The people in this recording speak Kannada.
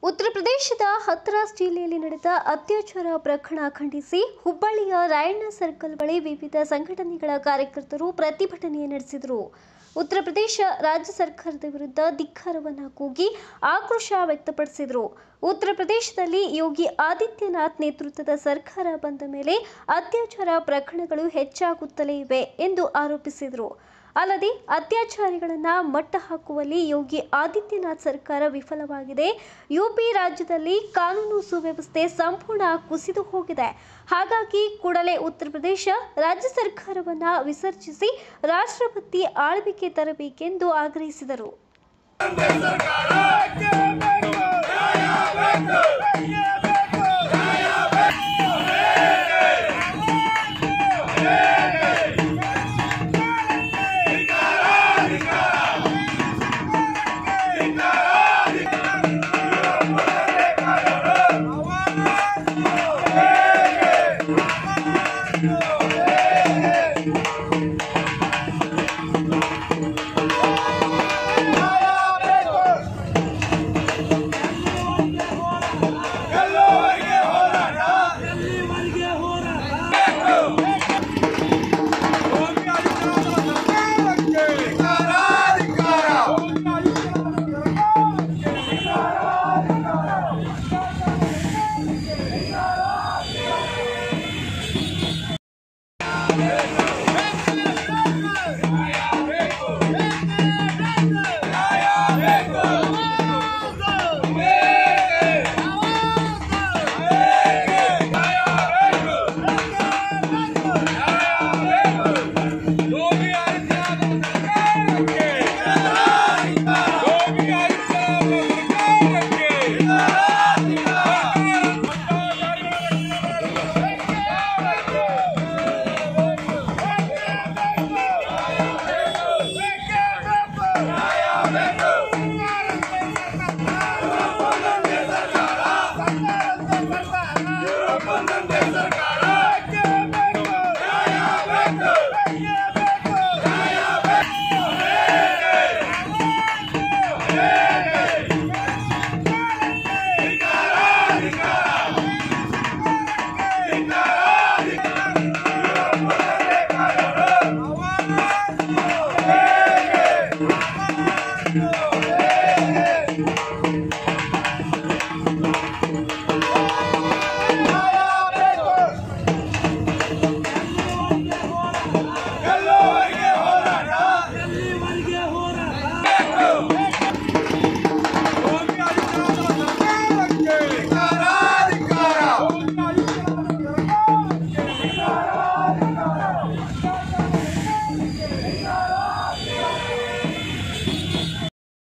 ಉತ್ತರ ಪ್ರದೇಶದ ಹತ್ರಾಸ್ ಜಿಲ್ಲೆಯಲ್ಲಿ ನಡೆದ ಅತ್ಯಾಚಾರ ಪ್ರಕರಣ ಖಂಡಿಸಿ ಹುಬ್ಬಳ್ಳಿಯ ರಾಯಣ್ಣ ಸರ್ಕಲ್ ಬಳಿ ವಿವಿಧ ಸಂಘಟನೆಗಳ ಕಾರ್ಯಕರ್ತರು ಪ್ರತಿಭಟನೆ ನಡೆಸಿದರು ಉತ್ತರ ಪ್ರದೇಶ ರಾಜ್ಯ ಸರ್ಕಾರದ ವಿರುದ್ಧ ಧಿಕ್ಕಾರವನ್ನ ಕೂಗಿ ಆಕ್ರೋಶ ವ್ಯಕ್ತಪಡಿಸಿದರು ಉತ್ತರ ಪ್ರದೇಶದಲ್ಲಿ ಯೋಗಿ ಆದಿತ್ಯನಾಥ್ ನೇತೃತ್ವದ ಸರ್ಕಾರ ಬಂದ ಮೇಲೆ ಅತ್ಯಾಚಾರ ಪ್ರಕರಣಗಳು ಹೆಚ್ಚಾಗುತ್ತಲೇ ಇವೆ ಎಂದು ಆರೋಪಿಸಿದರು ಅಲ್ಲದೆ ಅತ್ಯಾಚಾರಿಗಳನ್ನ ಮಟ್ಟ ಹಾಕುವಲ್ಲಿ ಯೋಗಿ ಆದಿತ್ಯನಾಥ್ ಸರ್ಕಾರ ವಿಫಲವಾಗಿದೆ ಯುಪಿ ರಾಜ್ಯದಲ್ಲಿ ಕಾನೂನು ಸುವ್ಯವಸ್ಥೆ ಸಂಪೂರ್ಣ ಕುಸಿದು ಹೋಗಿದೆ ಹಾಗಾಗಿ ಕೂಡಲೇ ಉತ್ತರ ಪ್ರದೇಶ ರಾಜ್ಯ ಸರ್ಕಾರವನ್ನ ವಿಸರ್ಜಿಸಿ ರಾಷ್ಟ್ರಪತಿ ಆಳ್ವಿಕೆ ತರಬೇಕೆಂದು ಆಗ್ರಹಿಸಿದರು ಸರ್ಕಾರಕ್ಕೆ